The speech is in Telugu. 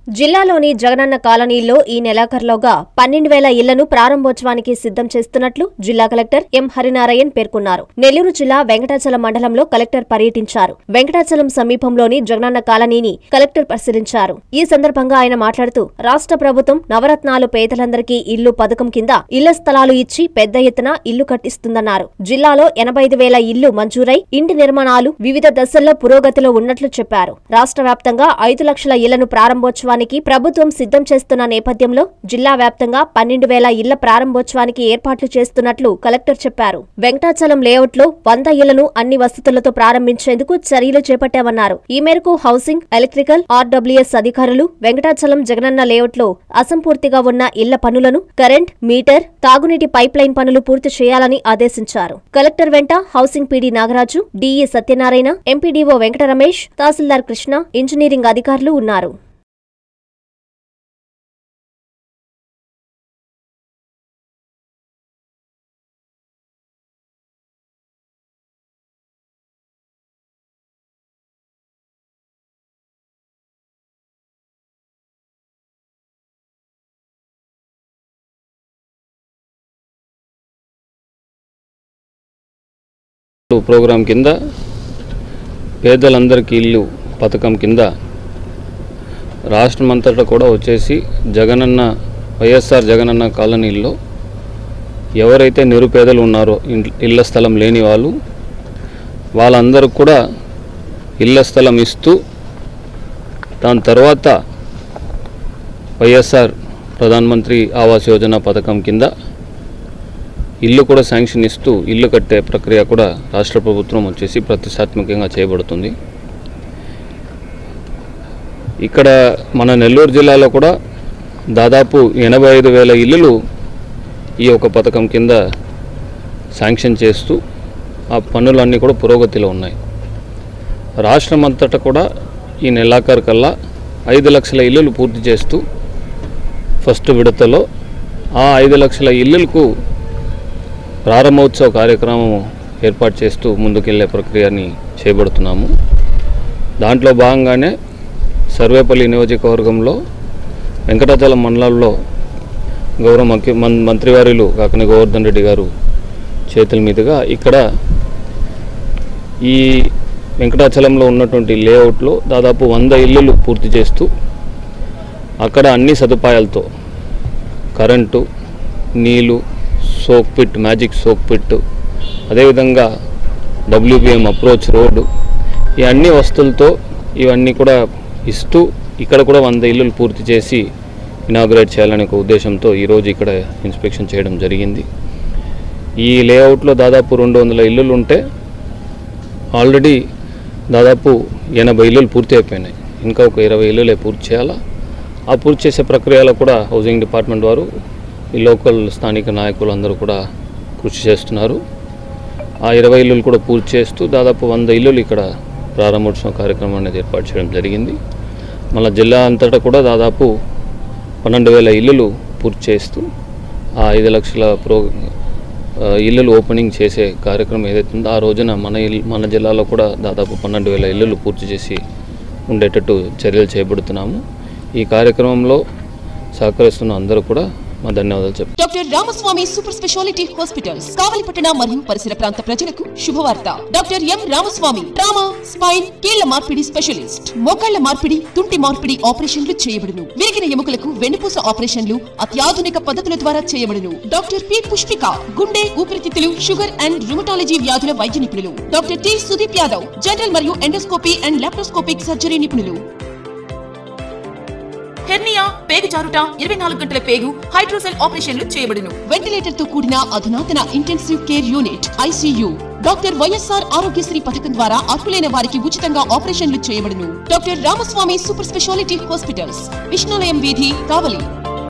జిల్లాలోని జగనన్న కాలనీల్లో ఈ నెలాఖరులోగా పన్నెండు వేల ఇళ్లను ప్రారంభోత్సవానికి సిద్ధం చేస్తున్నట్లు జిల్లా కలెక్టర్ ఎం హరినారాయణ్ పేర్కొన్నారు నెల్లూరు జిల్లా వెంకటాచలం మండలంలో కలెక్టర్ పర్యటించారు వెంకటాచలం సమీపంలోని జగనన్న కాలనీని కలెక్టర్ పరిశీలించారు ఈ సందర్భంగా ఆయన మాట్లాడుతూ రాష్ట్ర ప్రభుత్వం నవరత్నాలు పేదలందరికీ ఇల్లు పథకం కింద ఇళ్ల స్థలాలు ఇచ్చి పెద్ద ఎత్తున ఇల్లు కట్టిస్తుందన్నారు జిల్లాలో ఎనభై ఐదు వేల ఇల్లు మంజూరై ఇంటి నిర్మాణాలు వివిధ దశల్లో పురోగతిలో ఉన్నట్లు చెప్పారు రాష్ట్ర వ్యాప్తంగా ఐదు లక్షల ఇళ్లను ప్రారంభోత్సవానికి ప్రభుత్వం సిద్ధం చేస్తున్న నేపథ్యంలో జిల్లా వ్యాప్తంగా పన్నెండు వేల ఇళ్ల ప్రారంభోత్సవానికి ఏర్పాట్లు చేస్తున్నట్లు కలెక్టర్ చెప్పారు వెంకటాచలం లేఅవుట్లో వంద ఇళ్లను అన్ని వసతులతో ప్రారంభించేందుకు చర్యలు చేపట్టామన్నారు ఈ మేరకు హౌసింగ్ ఎలక్ట్రికల్ ఆర్డబ్ల్యూఎస్ అధికారులు వెంకటాచలం జగనన్న లేఅవుట్లో అసంపూర్తిగా ఉన్న ఇళ్ల పనులను కరెంట్ మీటర్ తాగునీటి పైప్ లైన్ పనులు పూర్తి చేయాలని ఆదేశించారు కలెక్టర్ వెంట housing PD Nagaraju DE Satyanarayana MPDO Venkata Ramesh tahsildar Krishna engineering అధికారులు ఉన్నారు ప్రోగ్రాం కింద పేదలందరికీ ఇల్లు పథకం కింద రాష్ట్రం అంతటా కూడా వచ్చేసి జగనన్న వైఎస్ఆర్ జగనన్న కాలనీల్లో ఎవరైతే నిరుపేదలు ఉన్నారో ఇన్- ఇళ్ల స్థలం లేని వాళ్ళు వాళ్ళందరూ కూడా ఇళ్ల స్థలం ఇస్తూ దాని తర్వాత వైఎస్ఆర్ ప్రధానమంత్రి ఆవాస్ యోజన పథకం కింద ఇల్లు కూడా శాంక్షన్ ఇస్తూ ఇల్లు కట్టే ప్రక్రియ కూడా రాష్ట్ర ప్రభుత్వం వచ్చేసి ప్రతిష్టాత్మకంగా చేయబడుతుంది ఇక్కడ మన నెల్లూరు జిల్లాలో కూడా దాదాపు ఎనభై ఐదు వేల ఇల్లులు ఈ యొక్క పథకం కింద శాంక్షన్ చేస్తూ ఆ పనులన్నీ కూడా పురోగతిలో ఉన్నాయి రాష్ట్రం అంతటా కూడా ఈ నెలాఖరు కల్లా ఐదు లక్షల ఇల్లులు పూర్తి చేస్తూ ఫస్ట్ విడతలో ఆ ఐదు లక్షల ఇల్లులకు ప్రారంభోత్సవ కార్యక్రమం ఏర్పాటు చేస్తూ ముందుకెళ్లే ప్రక్రియని చేపడుతున్నాము దాంట్లో భాగంగానే సర్వేపల్లి నియోజకవర్గంలో వెంకటాచలం మండలంలో గౌరవ ముఖ్య మం- మంత్రివర్యులు కాకని గోవర్ధన్ రెడ్డి గారు చేతుల మీదుగా ఇక్కడ ఈ వెంకటాచలంలో ఉన్నటువంటి లేఅవుట్లో దాదాపు వంద ఇల్లులు పూర్తి చేస్తూ అక్కడ అన్ని సదుపాయాలతో కరెంటు నీళ్ళు soak pit magic soak pit అదేవిధంగా డబ్ల్యూబిఎం అప్రోచ్ రోడ్డు ఈ అన్ని వస్తువులతో ఇవన్నీ కూడా ఇస్తూ ఇక్కడ కూడా వంద ఇల్లులు పూర్తి చేసి ఇనాగ్రేట్ చేయాలనే ఒక ఉద్దేశంతో ఈరోజు ఇక్కడ ఇన్స్పెక్షన్ చేయడం జరిగింది ఈ లేఅవుట్లో దాదాపు రెండు వందల ఇల్లులు ఉంటే ఆల్రెడీ దాదాపు ఎనభై ఇల్లులు పూర్తి అయిపోయినాయి ఇంకా ఒక ఇరవై ఇల్లులే పూర్తి చేయాలా ఆ పూర్తి చేసే ప్రక్రియలో కూడా హౌసింగ్ డిపార్ట్మెంట్ వారు ఈ లోకల్ స్థానిక నాయకులు అందరూ కూడా కృషి చేస్తున్నారు ఆ ఇరవై ఇల్లులు కూడా పూర్తి చేస్తూ దాదాపు వంద ఇల్లులు ఇక్కడ ప్రారంభోత్సవ కార్యక్రమం అనేది ఏర్పాటు చేయడం జరిగింది మన జిల్లా అంతటా కూడా దాదాపు పన్నెండు వేల ఇల్లులు పూర్తి చేస్తూ ఆ ఐదు లక్షల ప్రో ఆ, ఇల్లులు ఓపెనింగ్ చేసే కార్యక్రమం ఏదైతే ఉందో ఆ రోజున మన ఇల్ మన జిల్లాలో కూడా దాదాపు పన్నెండు వేల ఇల్లులు పూర్తి చేసి ఉండేటట్టు చర్యలు చేపడుతున్నాము ఈ కార్యక్రమంలో సహకరిస్తున్న అందరూ కూడా మా ధన్యవాదాలు చెప్తాను doctor Ramaswamy super speciality hospitals కావలిపట్టణ మరియు పరిసర ప్రాంత ప్రజలకు శుభవార్త doctor M Ramaswamy trauma spine కీళ్ల మార్పిడి స్పెషలిస్ట్ మోకాళ్ల మార్పిడి తుంటి మార్పిడి ఆపరేషన్లు చేయబడును విరిగిన ఎముకలకు వెన్నుపూస ఆపరేషన్లు అత్యాధునిక పద్ధతుల ద్వారా చేయబడును డాక్టర్ పి పుష్పిక గుండె ఊపిరితిత్తులు షుగర్ అండ్ రుమటాలజీ వ్యాధుల వైద్య నిపుణులు doctor T Sudeep Yadav general మరియు ఎండోస్కోపీ అండ్ లాప్రోస్కోపిక్ సర్జరీ నిపుణులు హెర్నియా పేగు జారుట ఇరవై నాలుగు గంటల పేగు హైడ్రోసెల్ ఆపరేషన్లు చేయబడును వెంటిలేటర్ తో కూడిన అధునాతన intensive care unit ICU doctor YSR Aarogyasri పథకం ద్వారా అర్హులైన వారికి ఉచితంగా ఆపరేషన్లు చేయబడును doctor Ramaswamy super speciality hospitals Vishnulayam వీధి కావలి